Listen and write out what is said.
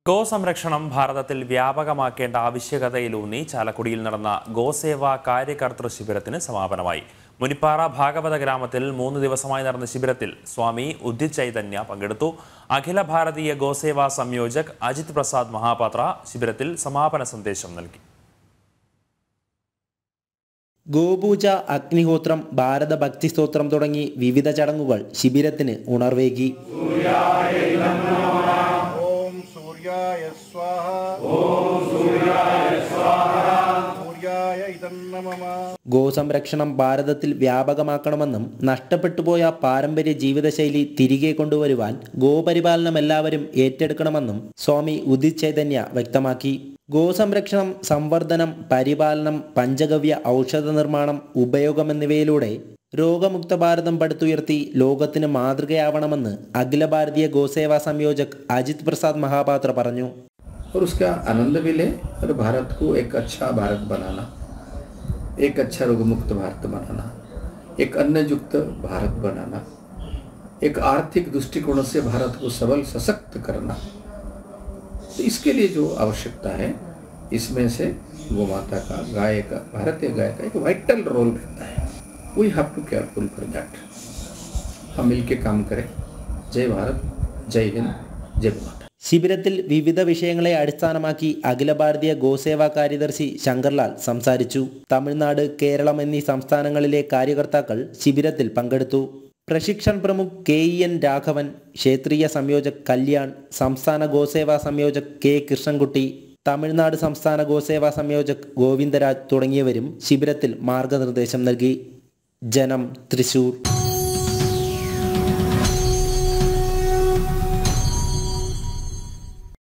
ഗോസംരക്ഷണം ഭാരതത്തിൽ വ്യാപകമാക്കേണ്ട ആവശ്യകതയിലൂന്നി ചാലക്കുടിയിൽ നടന്ന ഗോസേവ കാര്യകർതൃ ശിബിരത്തിന് സമാപനമായി മുനിപ്പാറ ഭാഗവത ഗ്രാമത്തിൽ മൂന്ന് ദിവസമായി നടന്ന ശിബിരത്തിൽ സ്വാമി ഉദിത് ചൈതന്യ പങ്കെടുത്തു അഖില ഭാരതീയ ഗോസേവ സംയോജക് അജിത് പ്രസാദ് മഹാപാത്ര ശിബിരത്തിൽ സമാപന സന്ദേശം നൽകി ഗോപൂജ അഗ്നിഹോത്രം ഭാരത ഭക്തിസ്തോത്രം തുടങ്ങി വിവിധ ചടങ്ങുകൾ ശിബിരത്തിന് ഉണർവേകി ഓം സൂര്യായ സ്വാഹ ഓം സൂര്യായ സ്വാഹ സൂര്യായ ഇതം നമഃ ഗോസംരക്ഷണം ഭാരതത്തിൽ വ്യാപകമാക്കണമെന്നും നഷ്ടപ്പെട്ടുപോയ പാരമ്പര്യ ജീവിതശൈലി തിരികെ കൊണ്ടുവരുവാൻ ഗോപരിപാലനം എല്ലാവരും ഏറ്റെടുക്കണമെന്നും സ്വാമി ഉദിത് ചൈതന്യ വ്യക്തമാക്കി ഗോസംരക്ഷണം സംവർദ്ധനം പരിപാലനം പഞ്ചഗവ്യ ഔഷധ നിർമ്മാണം ഉപയോഗം എന്നിവയിലൂടെ രോഗമുക്ത ഭാരതം പടുത്തുയർത്തി ലോകത്തിന് മാതൃകയാവണമെന്ന് അഖില ഭാരതീയ ഗോസേവാ സംയോജക് അജിത് പ്രസാദ് മഹാപാത്ര പറഞ്ഞു और उसका आनंद भी ले और भारत को एक अच्छा भारत बनाना एक अच्छा रोग मुक्त भारत बनाना एक अन्न युक्त भारत बनाना एक आर्थिक दृष्टिकोण से भारत को सबल सशक्त करना तो इसके लिए जो आवश्यकता है इसमें से गोमाता का गाय का भारतीय गाय का एक वाइटल रोल रहता है we have to careful for that हम मिलके काम करें जय भारत जय हिंद जय गोमाता ശിബിരത്തിൽ വിവിധ വിഷയങ്ങളെ അടിസ്ഥാനമാക്കി അഖില ഭാരതീയ ഗോസേവാ കാര്യദർശി ശങ്കർലാൽ സംസാരിച്ചു തമിഴ്നാട് കേരളം എന്നീ സംസ്ഥാനങ്ങളിലെ കാര്യകർത്താക്കൾ ശിബിരത്തിൽ പങ്കെടുത്തു പ്രശിക്ഷൺ പ്രമുഖ് കെ ഇ എൻ രാഘവൻ ക്ഷേത്രീയ സംയോജക് കല്യാൺ സംസ്ഥാന ഗോസേവാ സംയോജക് കെ കൃഷ്ണൻകുട്ടി തമിഴ്നാട് സംസ്ഥാന ഗോസേവാ സംയോജക് ഗോവിന്ദരാജ് തുടങ്ങിയവരും ശിബിരത്തിൽ മാർഗനിർദ്ദേശം നൽകി ജനം തൃശൂർ